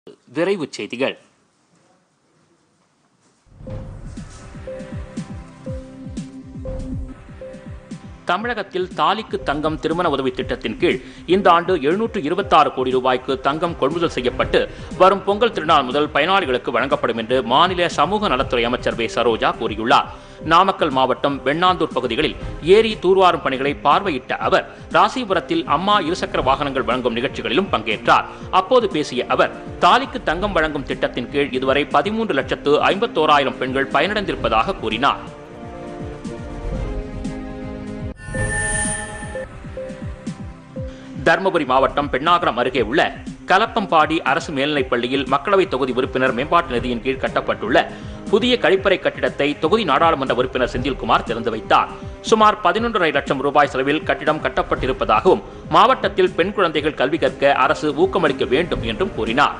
விரைவுச் செய்திகள் தமிழகத்தில் தாலிக்கு தங்கம் திருமண உதவி திட்டத்தின் கீழ் இந்த ஆண்டு எழுநூற்று இருபத்தாறு கோடி ரூபாய்க்கு தங்கம் கொள்முதல் செய்யப்பட்டு வரும் பொங்கல் திருநாள் முதல் பயனாளிகளுக்கு வழங்கப்படும் என்று மாநில சமூக நலத்துறை அமைச்சர் வே சரோஜா கூறியுள்ளார் நாமக்கல் மாவட்டம் வெண்ணாந்தூர் பகுதிகளில் ஏரி தூர்வாரும் பணிகளை பார்வையிட்ட அவர் ராசிபுரத்தில் அம்மா இருசக்கர வாகனங்கள் வழங்கும் நிகழ்ச்சிகளிலும் பங்கேற்றார் அப்போது பேசிய அவர் தாலிக்கு தங்கம் வழங்கும் திட்டத்தின் கீழ் இதுவரை பதிமூன்று லட்சத்து ஐம்பத்தோராயிரம் பெண்கள் பயனடைந்திருப்பதாக கூறினார் தருமபுரி மாவட்டம் பெண்ணாகரம் அருகே உள்ள கலப்பம்பாடி அரசு மேல்நிலைப் பள்ளியில் மக்களவைத் தொகுதி உறுப்பினர் மேம்பாட்டு நிதியின் கீழ் கட்டப்பட்டுள்ள புதிய கழிப்பறை கட்டிடத்தை தொகுதி நாடாளுமன்ற உறுப்பினர் செந்தில்குமார் திறந்து வைத்தார் சுமார் பதினொன்றரை லட்சம் ரூபாய் செலவில் கட்டிடம் கட்டப்பட்டிருப்பதாகவும் மாவட்டத்தில் பெண் குழந்தைகள் கல்வி கற்க அரசு ஊக்கமளிக்க வேண்டும் என்றும் கூறினார்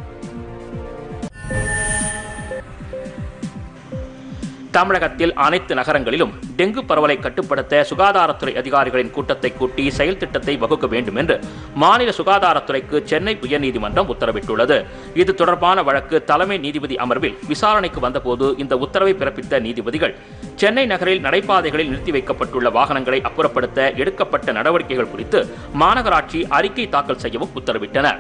தமிழகத்தில் அனைத்து நகரங்களிலும் டெங்கு பரவலை கட்டுப்படுத்த சுகாதாரத்துறை அதிகாரிகளின் கூட்டத்தை கூட்டி செயல் திட்டத்தை வகுக்க வேண்டும் என்று மாநில சுகாதாரத்துறைக்கு சென்னை உயர்நீதிமன்றம் உத்தரவிட்டுள்ளது இது தொடர்பான வழக்கு தலைமை நீதிபதி அமர்வில் விசாரணைக்கு வந்தபோது இந்த உத்தரவை பிறப்பித்த நீதிபதிகள் சென்னை நகரில் நடைபாதைகளில் நிறுத்தி வைக்கப்பட்டுள்ள வாகனங்களை அப்புறப்படுத்த எடுக்கப்பட்ட நடவடிக்கைகள் குறித்து மாநகராட்சி அறிக்கை தாக்கல் செய்யவும் உத்தரவிட்டனர்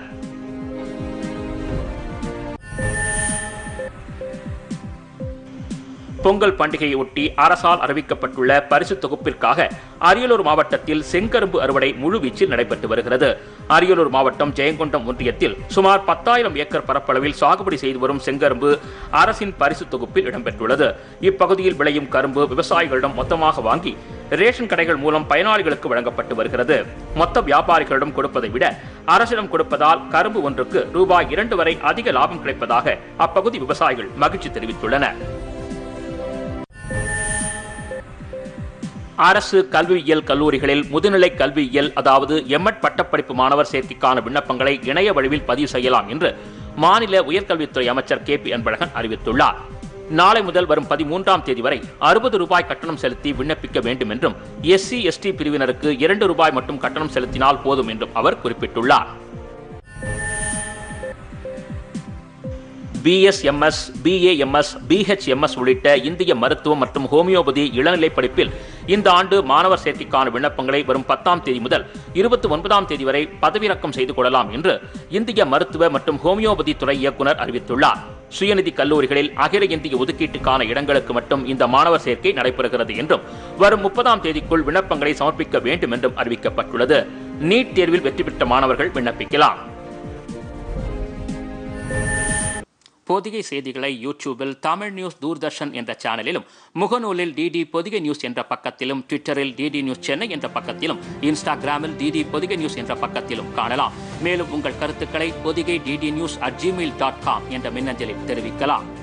பொங்கல் பண்டிகையை ஒட்டி அரசால் அறிவிக்கப்பட்டுள்ள பரிசு தொகுப்பிற்காக அரியலூர் மாவட்டத்தில் செங்கரும்பு அறுவடை முழுவீச்சில் நடைபெற்று வருகிறது அரியலூர் மாவட்டம் ஜெயங்கொண்டம் ஒன்றியத்தில் சுமார் பத்தாயிரம் ஏக்கர் பரப்பளவில் சாகுபடி செய்து வரும் செங்கரும்பு அரசின் பரிசு தொகுப்பில் இடம்பெற்றுள்ளது இப்பகுதியில் விளையும் கரும்பு விவசாயிகளிடம் மொத்தமாக வாங்கி ரேஷன் கடைகள் மூலம் பயனாளிகளுக்கு வழங்கப்பட்டு வருகிறது மொத்த வியாபாரிகளிடம் கொடுப்பதை விட அரசிடம் கொடுப்பதால் கரும்பு ஒன்றுக்கு ரூபாய் இரண்டு வரை அதிக லாபம் கிடைப்பதாக அப்பகுதி விவசாயிகள் மகிழ்ச்சி தெரிவித்துள்ளனர் அரசு கல்வியியல் கல்லூரிகளில் முதுநிலை கல்வியியல் அதாவது எம்எட் பட்டப்படிப்பு மாணவர் சேர்க்கைக்கான விண்ணப்பங்களை இணைய வழிவில் பதிவு செய்யலாம் என்று மாநில உயர்கல்வித்துறை அமைச்சர் கே பி அன்பழகன் அறிவித்துள்ளார் நாளை முதல் வரும் பதிமூன்றாம் தேதி வரை அறுபது ரூபாய் கட்டணம் செலுத்தி விண்ணப்பிக்க வேண்டும் என்றும் எஸ்சி எஸ்டி பிரிவினருக்கு இரண்டு ரூபாய் மட்டும் கட்டணம் செலுத்தினால் போதும் என்றும் அவர் குறிப்பிட்டுள்ளார் பிஎஸ்எம்எஸ் பிஏஎம்எஸ் பிஹெச்எம்எஸ் உள்ளிட்ட இந்திய மருத்துவம் மற்றும் ஹோமியோபதி இளநிலை படிப்பில் இந்த ஆண்டு மாணவர் சேர்க்கைக்கான விண்ணப்பங்களை வரும் பத்தாம் தேதி முதல் இருபத்தி ஒன்பதாம் தேதி வரை பதவிறக்கம் செய்து கொள்ளலாம் என்று இந்திய மருத்துவ மற்றும் ஹோமியோபதி துறை இயக்குநர் அறிவித்துள்ளார் சுயநிதி கல்லூரிகளில் அகில இந்திய ஒதுக்கீட்டுக்கான இடங்களுக்கு மட்டும் இந்த மாணவர் சேர்க்கை நடைபெறுகிறது என்றும் வரும் முப்பதாம் தேதிக்குள் விண்ணப்பங்களை சமர்ப்பிக்க வேண்டும் என்றும் அறிவிக்கப்பட்டுள்ளது நீட் தேர்வில் வெற்றி பெற்ற மாணவர்கள் விண்ணப்பிக்கலாம் பொதிகை செய்திகளை யூடியூபில் தமிழ் நியூஸ் தூர்தர்ஷன் என்ற சேனலிலும் முகநூலில் டிடி பொதிகை நியூஸ் என்ற பக்கத்திலும் ட்விட்டரில் டிடி நியூஸ் சென்னை என்ற பக்கத்திலும் இன்ஸ்டாகிராமில் டிடி பொதிகை நியூஸ் என்ற பக்கத்திலும் காணலாம் மேலும் உங்கள் கருத்துக்களை Pothigai DD news at Gmail dot com என்ற மின்னஞ்சலில் தெரிவிக்கலாம்